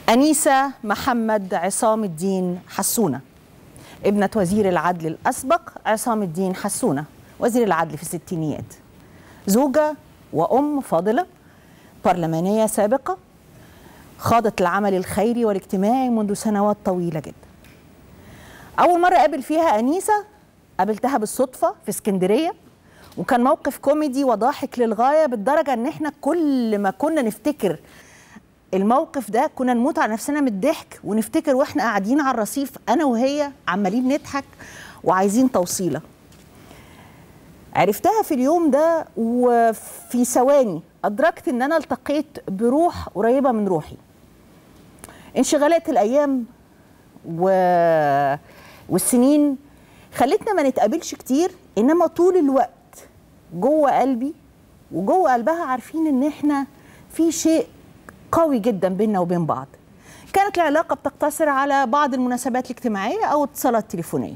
أنيسة محمد عصام الدين حسونة ابنة وزير العدل الأسبق عصام الدين حسونة وزير العدل في الستينيات زوجة وأم فاضلة برلمانية سابقة خاضت العمل الخيري والاجتماعي منذ سنوات طويلة جدا أول مرة قابل فيها أنيسة قابلتها بالصدفة في اسكندرية وكان موقف كوميدي وضاحك للغاية بالدرجة أن احنا كل ما كنا نفتكر الموقف ده كنا نموت على نفسنا من الضحك ونفتكر واحنا قاعدين على الرصيف انا وهي عمالين نضحك وعايزين توصيله عرفتها في اليوم ده وفي ثواني ادركت ان انا التقيت بروح قريبه من روحي انشغالات الايام و... والسنين خلتنا ما نتقابلش كتير انما طول الوقت جوه قلبي وجوه قلبها عارفين ان احنا في شيء قوي جدا بيننا وبين بعض كانت العلاقة بتقتصر على بعض المناسبات الاجتماعية أو اتصالات تليفونية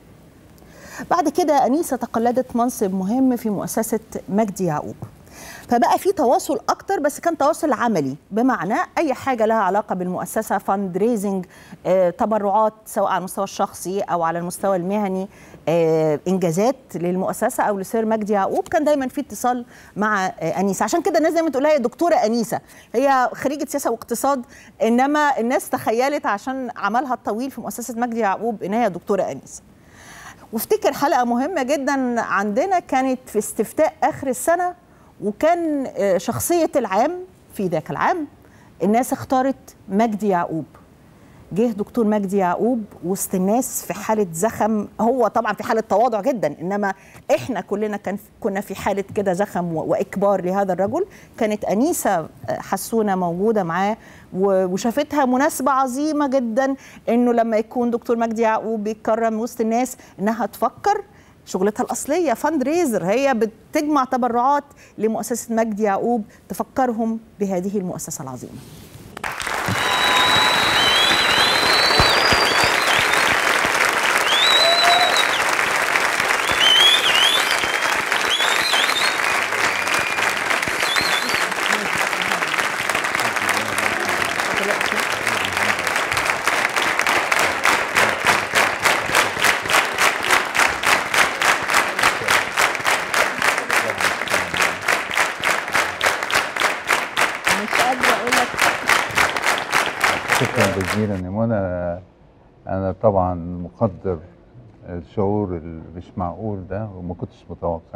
بعد كده أنيسة تقلدت منصب مهم في مؤسسة مجدي يعقوب فبقى في تواصل اكتر بس كان تواصل عملي بمعنى اي حاجه لها علاقه بالمؤسسه فاند ريزنج آه، تبرعات سواء على المستوى الشخصي او على المستوى المهني آه، انجازات للمؤسسه او لسير مجدي يعقوب كان دايما في اتصال مع آه، انيسه عشان كده الناس دايما تقول لها دكتوره انيسه هي خريجه سياسه واقتصاد انما الناس تخيلت عشان عملها الطويل في مؤسسه مجدي يعقوب ان هي دكتوره انيسه وافتكر حلقه مهمه جدا عندنا كانت في استفتاء اخر السنه وكان آه، شخصيه العام في ذاك العام الناس اختارت مجدي يعقوب جه دكتور مجدي يعقوب وسط الناس في حاله زخم هو طبعا في حاله تواضع جدا انما احنا كلنا كان كنا في حاله كده زخم و- واكبار لهذا الرجل كانت انيسه آه، حسونه موجوده معاه و- وشافتها مناسبه عظيمه جدا انه لما يكون دكتور مجدي يعقوب بيتكرم وسط الناس انها تفكر شغلتها الاصليه فاند ريزر هي بتجمع تبرعات لمؤسسه مجدي يعقوب تفكرهم بهذه المؤسسه العظيمه مش قادره اقول لك شكرا جزيلا يا منى انا طبعا مقدر الشعور اللي مش معقول ده وما كنتش متوقع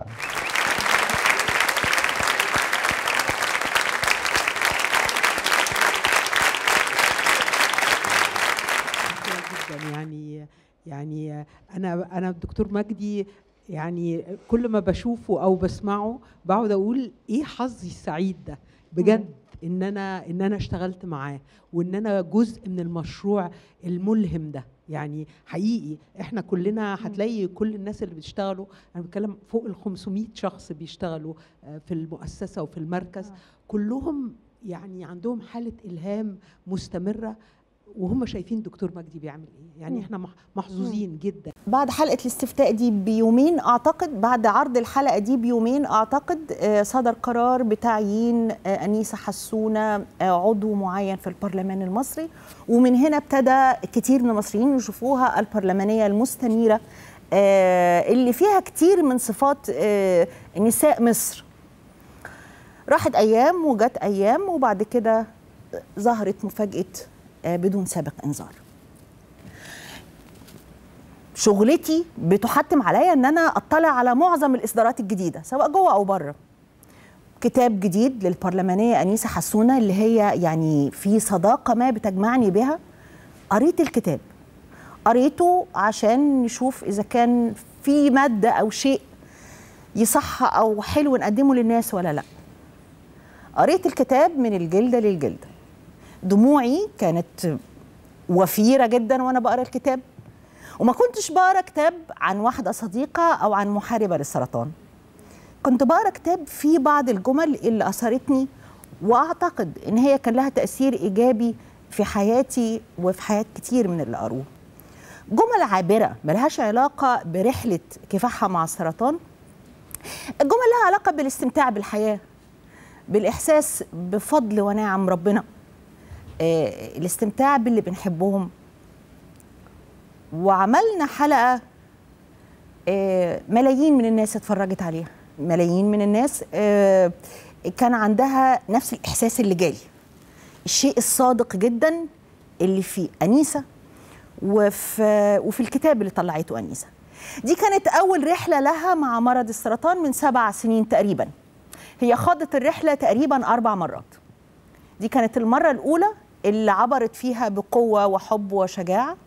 كتير جدا يعني يعني انا انا الدكتور مجدي يعني كل ما بشوفه او بسمعه بقعد اقول ايه حظي السعيد ده بجد ان انا ان انا اشتغلت معاه وان انا جزء من المشروع الملهم ده يعني حقيقي احنا كلنا هتلاقي كل الناس اللي بتشتغلوا انا بتكلم فوق ال 500 شخص بيشتغلوا آه، في المؤسسه وفي المركز كلهم يعني عندهم حاله الهام مستمره وهم شايفين دكتور مجدي بيعمل ايه يعني مم. احنا مح- محظوظين جدا بعد حلقه الاستفتاء دي بيومين اعتقد بعد عرض الحلقه دي بيومين اعتقد آه، صدر قرار بتعيين آه، انيسه حسونه آه، عضو معين في البرلمان المصري ومن هنا ابتدى كتير من المصريين يشوفوها البرلمانيه المستنيره آه، اللي فيها كتير من صفات آه، نساء مصر راحت ايام وجت ايام وبعد كده ظهرت مفاجاه آه، بدون سابق انذار شغلتي بتحتم عليا ان انا اطلع على معظم الاصدارات الجديده سواء جوه او بره كتاب جديد للبرلمانيه انيسه حسونه اللي هي يعني في صداقه ما بتجمعني بها قريت الكتاب قريته عشان نشوف اذا كان في ماده او شيء يصح او حلو نقدمه للناس ولا لا قريت الكتاب من الجلده للجلده دموعي كانت وفيره جدا وانا بقرا الكتاب وما كنتش بقرا كتاب عن واحده صديقه او عن محاربه للسرطان كنت بقرا كتاب فيه بعض الجمل اللي اثرتني واعتقد ان هي كان لها تاثير ايجابي في حياتي وفي حياه كتير من اللي قروه جمل عابره ملهاش علاقه برحله كفاحها مع السرطان الجمل لها علاقه بالاستمتاع بالحياه بالاحساس بفضل ونعم ربنا آه، الاستمتاع باللي بنحبهم وعملنا حلقه آه، ملايين من الناس اتفرجت عليها ملايين من الناس آه، كان عندها نفس الاحساس اللي جالي الشيء الصادق جدا اللي في انيسه وفي وفي الكتاب اللي طلعته انيسه دي كانت اول رحله لها مع مرض السرطان من سبع سنين تقريبا هي خاضت الرحله تقريبا اربع مرات دي كانت المره الاولى اللي عبرت فيها بقوه وحب وشجاعه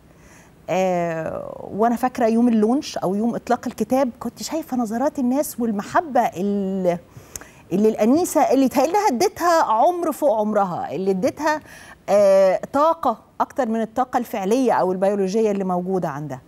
آه وانا فاكره يوم اللونش او يوم اطلاق الكتاب كنت شايفه نظرات الناس والمحبه اللي اللي الانيسه اللي تهيألها اديتها عمر فوق عمرها اللي اديتها آه طاقه اكتر من الطاقه الفعليه او البيولوجيه اللي موجوده عندها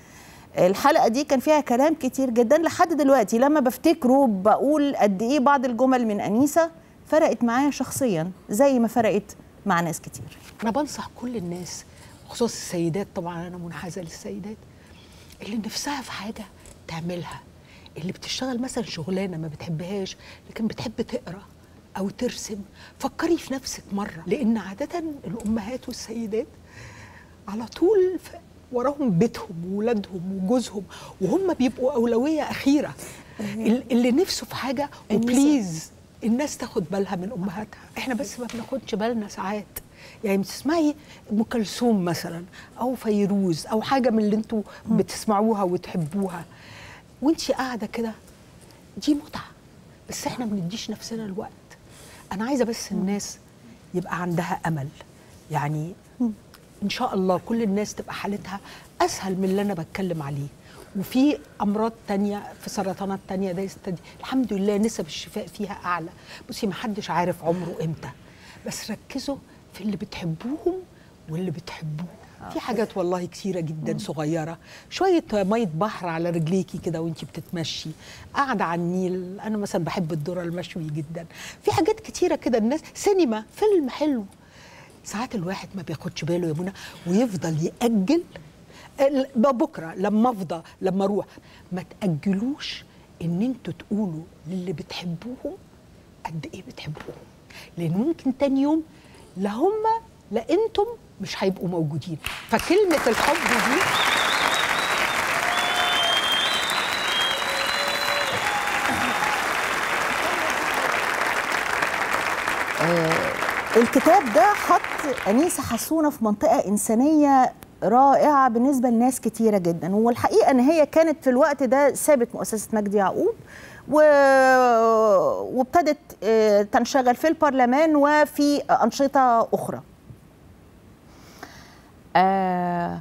الحلقه دي كان فيها كلام كتير جدا لحد دلوقتي لما بفتكره بقول قد ايه بعض الجمل من انيسه فرقت معايا شخصيا زي ما فرقت مع ناس كتير انا بنصح كل الناس خصوصا السيدات طبعا انا منحازه للسيدات اللي نفسها في حاجه تعملها اللي بتشتغل مثلا شغلانه ما بتحبهاش لكن بتحب تقرا او ترسم فكري في نفسك مره لان عاده الامهات والسيدات على طول ف- وراهم بيتهم وولادهم وجوزهم وهم بيبقوا اولويه اخيره ال- اللي نفسه في حاجه وبليز الناس تاخد بالها من امهاتها احنا بس ما بناخدش بالنا ساعات يعني بتسمعي ام كلثوم مثلا او فيروز او حاجه من اللي انتوا بتسمعوها وتحبوها وانتي قاعده كده دي متعه بس احنا ما بنديش نفسنا الوقت انا عايزه بس الناس يبقى عندها امل يعني ان شاء الله كل الناس تبقى حالتها اسهل من اللي انا بتكلم عليه وفي امراض تانية في سرطانات تانية ده يستدي الحمد لله نسب الشفاء فيها اعلى بصي ما حدش عارف عمره امتى بس ركزوا في اللي بتحبوهم واللي بتحبوه في حاجات والله كتيرة جدا صغيرة شوية مية بحر على رجليكي كده وانتي بتتمشي قاعدة على النيل أنا مثلا بحب الذرة المشوي جدا في حاجات كتيرة كده الناس سينما فيلم حلو ساعات الواحد ما بياخدش باله يا منى ويفضل يأجل ال- بكره لما افضى لما اروح ما تأجلوش ان انتوا تقولوا للي بتحبوهم قد ايه بتحبوهم لان ممكن تاني يوم لا هم لا انتم مش هيبقوا موجودين فكلمه الحب دي الكتاب ده حط أنيسة حسونة في منطقة إنسانية رائعة بالنسبة لناس كتيرة جدا والحقيقة أن هي كانت في الوقت ده سابت مؤسسة مجدي يعقوب و... وابتدت آه، تنشغل في البرلمان وفي أنشطة أخرى آه،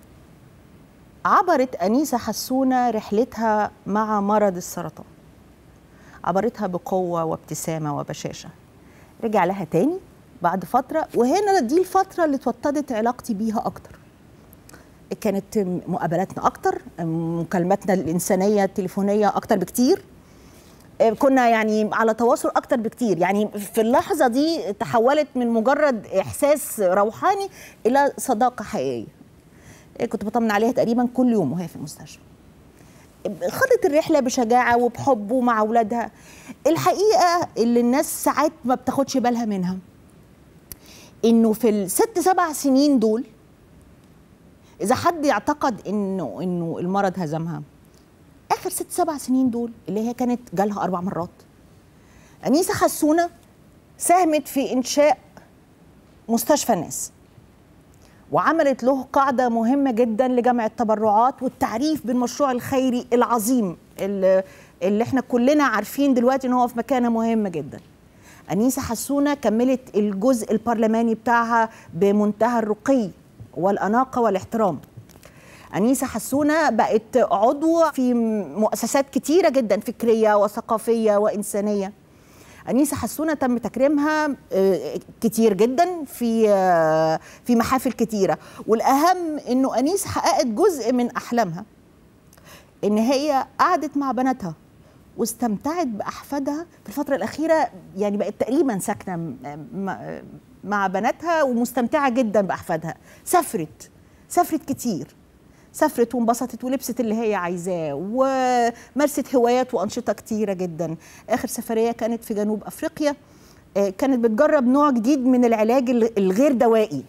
عبرت أنيسة حسونة رحلتها مع مرض السرطان عبرتها بقوة وابتسامة وبشاشة رجع لها تاني بعد فترة وهنا دي الفترة اللي اتوطدت علاقتي بيها أكتر كانت مقابلاتنا أكتر مكالماتنا الإنسانية التليفونية أكتر بكتير كنا يعني على تواصل أكتر بكتير يعني في اللحظة دي تحولت من مجرد إحساس روحاني إلى صداقة حقيقية كنت بطمن عليها تقريبا كل يوم وهي في المستشفى خدت الرحله بشجاعه وبحب ومع اولادها الحقيقه اللي الناس ساعات ما بتاخدش بالها منها انه في الست سبع سنين دول اذا حد يعتقد انه انه المرض هزمها اخر ست سبع سنين دول اللي هي كانت جالها اربع مرات انيسه حسونه ساهمت في انشاء مستشفى الناس وعملت له قاعدة مهمة جدا لجمع التبرعات والتعريف بالمشروع الخيري العظيم اللي, اللي احنا كلنا عارفين دلوقتي ان هو في مكانة مهمة جدا أنيسة حسونة كملت الجزء البرلماني بتاعها بمنتهى الرقي والأناقة والاحترام أنيسة حسونة بقت عضو في مؤسسات كتيرة جدا فكرية وثقافية وإنسانية أنيسة حسونة تم تكريمها آه، كتير جدا في آه، في محافل كتيرة والأهم إنه أنيس حققت جزء من أحلامها إن هي قعدت مع بناتها واستمتعت بأحفادها في الفترة الأخيرة يعني بقت تقريبا ساكنة م- م- مع بناتها ومستمتعة جدا بأحفادها سافرت سافرت كتير سافرت وانبسطت ولبست اللي هي عايزاه ومارست هوايات وانشطه كتيره جدا اخر سفريه كانت في جنوب افريقيا آه، كانت بتجرب نوع جديد من العلاج ال- الغير دوائي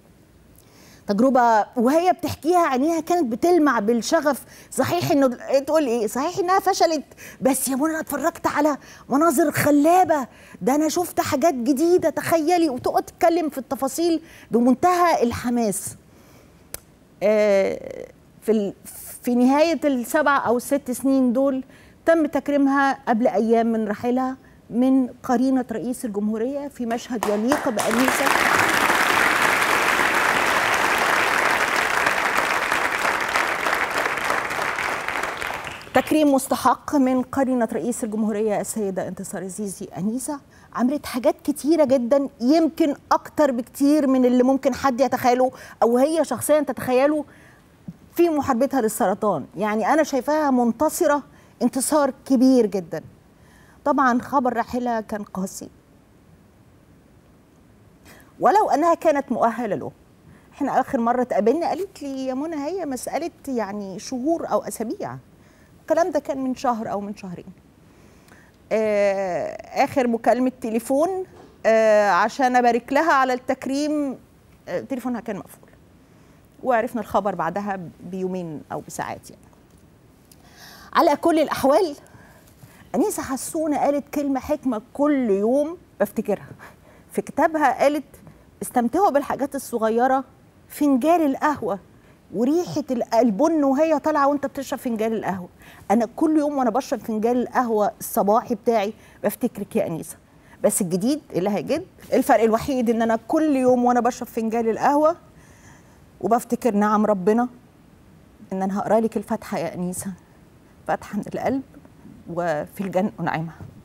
تجربه وهي بتحكيها عينيها كانت بتلمع بالشغف صحيح انه تقول ايه صحيح انها فشلت بس يا منى انا اتفرجت على مناظر خلابه ده انا شفت حاجات جديده تخيلي وتقعد تتكلم في التفاصيل بمنتهى الحماس آه، في ال- في نهايه السبع او الست سنين دول تم تكريمها قبل ايام من رحيلها من قرينه رئيس الجمهوريه في مشهد يليق بانيسه تكريم مستحق من قرينة رئيس الجمهورية السيدة انتصار الزيزي أنيسة عملت حاجات كتيرة جدا يمكن أكتر بكتير من اللي ممكن حد يتخيله أو هي شخصيا تتخيله في محاربتها للسرطان يعني أنا شايفاها منتصرة انتصار كبير جدا طبعا خبر رحيلها كان قاسي ولو أنها كانت مؤهلة له احنا آخر مرة اتقابلنا قالت لي يا منى هي مسألة يعني شهور أو أسابيع الكلام ده كان من شهر او من شهرين آه اخر مكالمه تليفون آه عشان ابارك لها على التكريم آه تليفونها كان مقفول وعرفنا الخبر بعدها بيومين او بساعات يعني على كل الاحوال انيسه حسونه قالت كلمه حكمه كل يوم بفتكرها في كتابها قالت استمتعوا بالحاجات الصغيره فنجان القهوه وريحه ال- البن وهي طالعه وانت بتشرب فنجان القهوه انا كل يوم وانا بشرب فنجان القهوه الصباحي بتاعي بفتكرك يا انيسه بس الجديد اللي هيجد الفرق الوحيد ان انا كل يوم وانا بشرب فنجان القهوه وبفتكر نعم ربنا ان انا هقرا لك الفاتحه يا انيسه فاتحه القلب وفي الجنه نعيمها